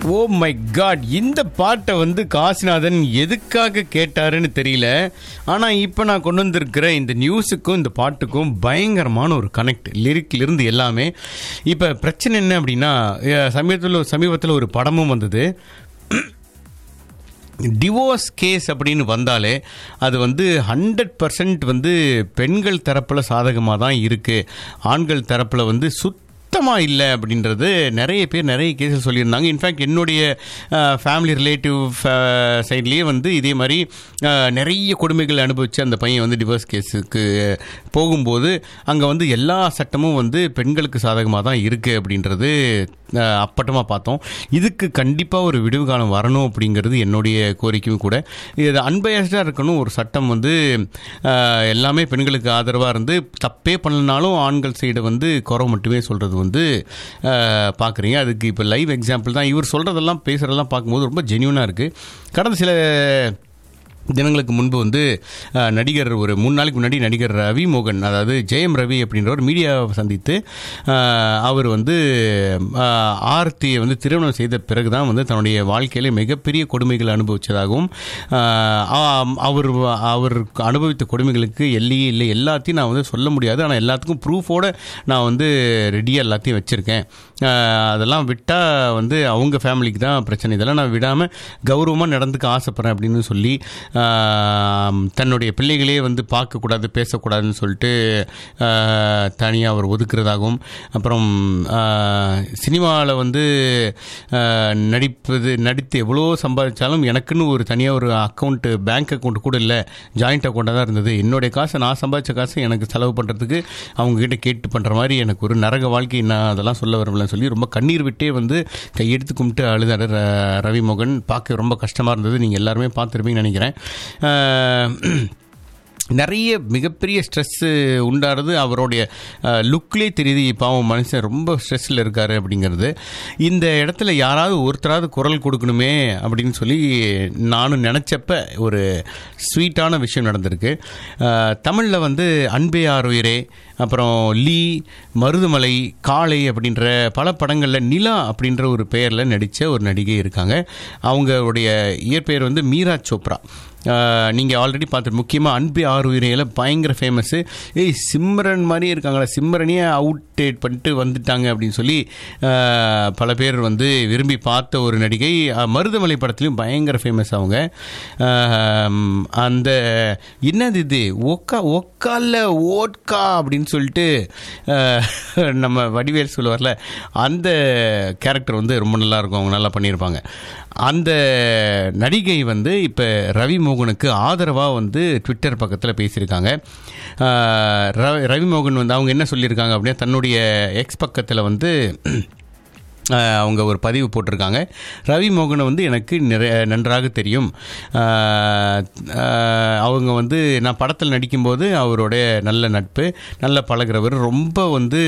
oh my God இந்த பாட்டை வந்து காசிநாதன் எதுக்காக கேட்டாருன்னு தெரியல ஆனால் இப்போ நான் கொண்டு வந்திருக்கிற இந்த நியூஸுக்கும் இந்த பாட்டுக்கும் பயங்கரமான ஒரு கனெக்ட் லிரிக்ல இருந்து எல்லாமே இப்போ பிரச்சனை என்ன அப்படின்னா சமீபத்தில் சமீபத்தில் ஒரு படமும் வந்தது டிவோர்ஸ் கேஸ் அப்படின்னு வந்தாலே அது வந்து ஹண்ட்ரட் பர்சன்ட் வந்து பெண்கள் தரப்பில் சாதகமாக தான் இருக்குது ஆண்கள் தரப்பில் வந்து சுத்தமாக இல்லை அப்படின்றது நிறைய பேர் நிறைய கேஸில் சொல்லியிருந்தாங்க இன்ஃபேக்ட் என்னுடைய ஃபேமிலி ரிலேட்டிவ் சைட்லேயே வந்து இதே மாதிரி அஹ், நிறைய கொடுமைகள் அனுபவித்து அந்த பையன் வந்து டிவோர்ஸ் கேஸுக்கு போகும்போது அங்கே வந்து எல்லா சட்டமும் வந்து பெண்களுக்கு சாதகமாக தான் இருக்குது அப்படின்றது அஹ், அப்பட்டமாக பார்த்தோம் இதுக்கு கண்டிப்பாக ஒரு விடுவு காலம் வரணும் அப்படிங்கிறது என்னுடைய கோரிக்கையும் கூட இது அன்பயஸ்டாக இருக்கணும் ஒரு சட்டம் வந்து அஹ், எல்லாமே பெண்களுக்கு ஆதரவாக இருந்து தப்பே பண்ணலனாலும் ஆண்கள் சைடு வந்து குறை மட்டுமே சொல்கிறது வந்து பார்க்குறீங்க அதுக்கு இப்போ லைவ் எக்ஸாம்பிள் தான் இவர் சொல்கிறதெல்லாம் பேசுகிறதெல்லாம் பார்க்கும்போது ரொம்ப ஜென்யூனாக இருக்குது கடந்த சில தினங்களுக்கு முன்பு வந்து அஹ், நடிகர் ஒரு மூணு நாளைக்கு முன்னாடி நடிகர் ரவி மோகன் அதாவது ஜெயம் ரவி அப்படின்றவர் மீடியாவை சந்தித்து அஹ், அவர் வந்து அஹ், ஆர்த்தியை வந்து திருமணம் செய்த பிறகு தான் வந்து தன்னுடைய வாழ்க்கையில மிகப்பெரிய கொடுமைகள் அனுபவித்ததாகவும் அஹ், ஆம், அவர் அவர் அனுபவித்த கொடுமைகளுக்கு எல்லையே இல்லை எல்லாத்தையும் நான் வந்து சொல்ல முடியாது ஆனால் எல்லாத்துக்கும் ப்ரூஃபோட நான் வந்து ரெடியாக எல்லாத்தையும் வச்சுருக்கேன் அதெல்லாம் விட்டால் வந்து அவங்க ஃபேமிலிக்கு தான் பிரச்சனை இதெல்லாம் நான் விடாமல் கௌரவமாக நடந்துக்க ஆசைப்பட்றேன் அப்படின்னு சொல்லி ஆம், தன்னுடைய பிள்ளைகளே வந்து பார்க்கக்கூடாது பேசக்கூடாதுன்னு சொல்லிட்டு தனியாக அவர் ஒதுக்குறதாகவும் அப்புறம் சினிமாவில் வந்து ஆ, நடிப்பது நடித்து எவ்வளோ சம்பாதிச்சாலும் எனக்குன்னு ஒரு தனியாக ஒரு அக்கௌண்ட்டு பேங்க் அக்கௌண்ட் கூட இல்லை ஜாயிண்ட் அக்கௌண்ட்டாக தான் இருந்தது என்னுடைய காசை நான் சம்பாதிச்ச காசை எனக்கு செலவு பண்ணுறதுக்கு அவங்க கிட்ட கேட்டு பண்ணுற மாதிரி எனக்கு ஒரு நரக வாழ்க்கை நான் அதெல்லாம் சொல்ல வரலன்னு சொல்லி ரொம்ப கண்ணீர் விட்டே வந்து கையெடுத்து கும்பிட்டு அழுதாரு ர- ரவி மோகன் பார்க்க ரொம்ப கஷ்டமாக இருந்தது நீங்கள் எல்லாருமே பார்த்துருப்பீங்கன்னு நினைக்கிறேன் ஆஹ், நிறைய மிகப்பெரிய ஸ்ட்ரெஸ்ஸு உண்டாறது அவருடைய லுக்லேயே தெரியுது பாவம் மனுஷன் ரொம்ப ஸ்ட்ரெஸ்ஸில் இருக்காரு அப்படிங்கிறது இந்த இடத்துல யாராவது ஒருத்தராவது குரல் கொடுக்கணுமே அப்படின்னு சொல்லி நானும் நினச்சப்ப ஒரு ஸ்வீட்டான விஷயம் நடந்திருக்கு தமிழில் வந்து அன்பே ஆறுயிரே அப்புறம் லீ மருதுமலை காளை அப்படின்ற பல படங்களில் நிலா அப்படின்ற ஒரு பெயரில் நடித்த ஒரு நடிகை இருக்காங்க அவங்களுடைய இயற்பெயர் வந்து மீரா சோப்ரா நீங்கள் ஆல்ரெடி பார்த்துட்டு முக்கியமாக அன்பு ஆறு உயிரையில் பயங்கர ஃபேமஸ்ஸு ஏய் சிம்ரன் மாதிரியே இருக்காங்களா சிம்ரனையே அவுட்டேட் பண்ணிட்டு வந்துட்டாங்க அப்படின்னு சொல்லி ஆஹ், பல பேர் வந்து விரும்பி பார்த்த ஒரு நடிகை அஹ், மருதமலை படத்துலையும் பயங்கர ஃபேமஸ் அவங்க ஆஹ், அந்த என்னது இது ஒக்கா ஒக்கால ஓட்கா அப்படின்னு சொல்லிட்டு ஆஹ், நம்ம வடிவேல் சொல்லுவார்ல அந்த கேரக்டர் வந்து ரொம்ப நல்லா இருக்கும் அவங்க நல்லா பண்ணியிருப்பாங்க அந்த நடிகை வந்து இப்போ ரவி மோகனுக்கு ஆதரவாக வந்து ட்விட்டர் பக்கத்தில் பேசியிருக்காங்க ஆஹ் ரவி ரவி மோகன் வந்து அவங்க என்ன சொல்லியிருக்காங்க அப்படின்னா தன்னுடைய எக்ஸ் பக்கத்தில் வந்து ஆஹ் அவங்க ஒரு பதிவு போட்டிருக்காங்க ரவி மோகனை வந்து எனக்கு நிறைய நன்றாக தெரியும் ஆஹ் ஆஹ் அவங்க வந்து நான் படத்தில் நடிக்கும்போது அவருடைய நல்ல நட்பு நல்ல பழகிறவர் ரொம்ப வந்து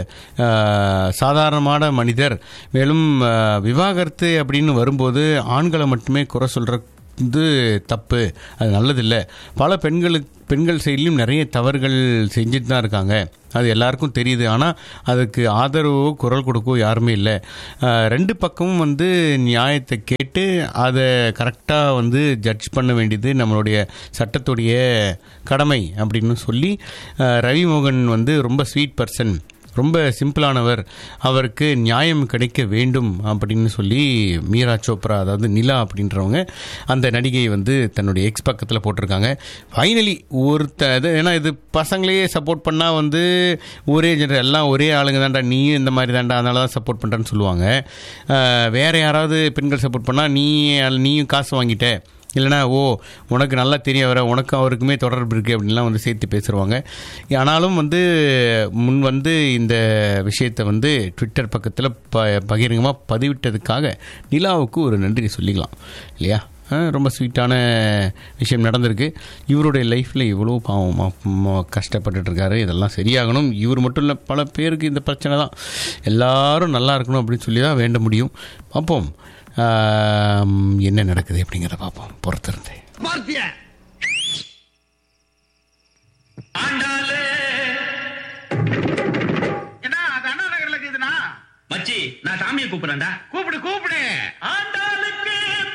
ஆஹ் சாதாரணமான மனிதர் மேலும் ஆஹ் விவாகரத்து அப்படின்னு வரும்போது ஆண்களை மட்டுமே குறை சொல்கிற இது தப்பு அது நல்லதில்லை பல பெண்களுக்கு பெண்கள் சைட்லையும் நிறைய தவறுகள் செஞ்சுட்டு தான் இருக்காங்க அது எல்லாருக்கும் தெரியுது ஆனால் அதுக்கு ஆதரவோ குரல் கொடுக்கவோ யாருமே இல்லை ஆஹ் ரெண்டு பக்கமும் வந்து நியாயத்தை கேட்டு அதை கரெக்டாக வந்து ஜட்ஜ் பண்ண வேண்டியது நம்மளுடைய சட்டத்துடைய கடமை அப்படின்னு சொல்லி ஆஹ் ரவி மோகன் வந்து ரொம்ப ஸ்வீட் பர்சன் ரொம்ப சிம்பிளானவர் அவருக்கு நியாயம் கிடைக்க வேண்டும் அப்படின்னு சொல்லி மீரா சோப்ரா அதாவது நிலா அப்படின்றவங்க அந்த நடிகையை வந்து தன்னுடைய எக்ஸ் பக்கத்தில் போட்டிருக்காங்க ஃபைனலி ஒருத்த இது ஏன்னா இது பசங்களையே சப்போர்ட் பண்ணால் வந்து ஒரே ஜென்டர் எல்லாம் ஒரே ஆளுங்க தான்டா நீயும் இந்த மாதிரி தான்டா அதனால தான் சப்போர்ட் பண்ணுறேன்னு சொல்லுவாங்க அஹ் வேற யாராவது பெண்கள் சப்போர்ட் பண்ணால் நீ நீயும் காசு வாங்கிட்ட இல்லைனா ஓ உனக்கு நல்லா தெரிய வர உனக்கும் அவருக்குமே தொடர்பு இருக்குது அப்படின்லாம் வந்து சேர்த்து பேசுருவாங்க ஆனாலும் வந்து முன் வந்து இந்த விஷயத்தை வந்து ட்விட்டர் பக்கத்தில் ப பகிரங்கமாக பதிவிட்டதுக்காக நிலாவுக்கு ஒரு நன்றி சொல்லிக்கலாம் இல்லையா ஆ, ரொம்ப ஸ்வீட்டான விஷயம் நடந்திருக்கு இவருடைய லைஃப்பில் இவ்வளோ பாவம் கஷ்டப்பட்டுட்டு இருக்காரு இதெல்லாம் சரியாகணும் இவர் மட்டும் இல்லை பல பேருக்கு இந்த பிரச்சனை தான் எல்லாரும் நல்லா இருக்கணும் அப்படின்னு சொல்லி தான் வேண்ட முடியும் பார்ப்போம் ஆம், என்ன நடக்குது அப்படிங்கிறத பார்ப்போம் பொறுத்திருந்து பார்த்திய ஆண்டாளு என்ன அது அண்ணா நகர்ல இருக்குதுண்ணா மச்சி நான் நான் சாமியை கூப்பிடுறேன்டா கூப்பிடு கூப்பிடு ஆண்டா